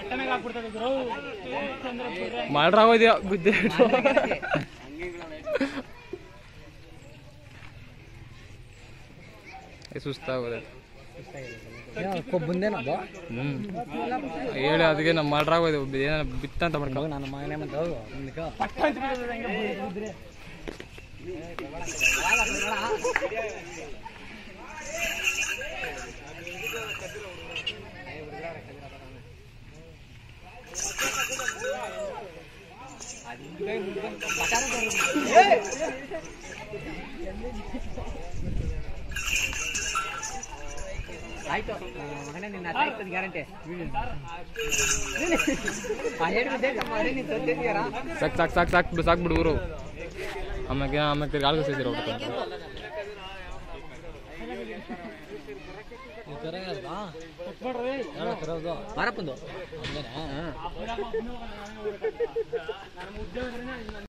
ಮಾಡ್ರಾಗೋದ್ಯಾ ಗುದ್ದೆ ಸುಸ್ತಾಗೋದೆ ಕೊಬ್ಬುಂದೇನದು ಹ್ಮ್ ಹೇಳಿ ಅದಕ್ಕೆ ನಮ್ಮ ಮಾಡ್ರಾಗೋದು ಏನಾರ ಬಿತ್ತ ಅಂತ ಮಾಡ್ಕೊ ನನ್ನ ಮಗನೇ ಮತ್ತೆ ಹೋಗು ನಿನ್ಕ ಆಯ್ತು ಮಗನೇ ನಿನ್ನ ಆಯ್ತದ ಗ್ಯಾರಂಟಿ ಆ ಹೇಳಿದ್ರೆ ಮಗನೇ ನೀನು ತಂದಿದ್ದೀರಾ ಸಾಕು ಸಾಕು ಸಾಕು ಸಾಕು ಬಿಡು ಸಾಕು ಬಿಡು ಊರು ಆಮ್ಯಾಗೆ ಆಮ್ಯಾಗ ತಿರ್ಗಿ ಆಳ್ಗ ಸೇದಿರ ಮಾರಪ್ಪಂದು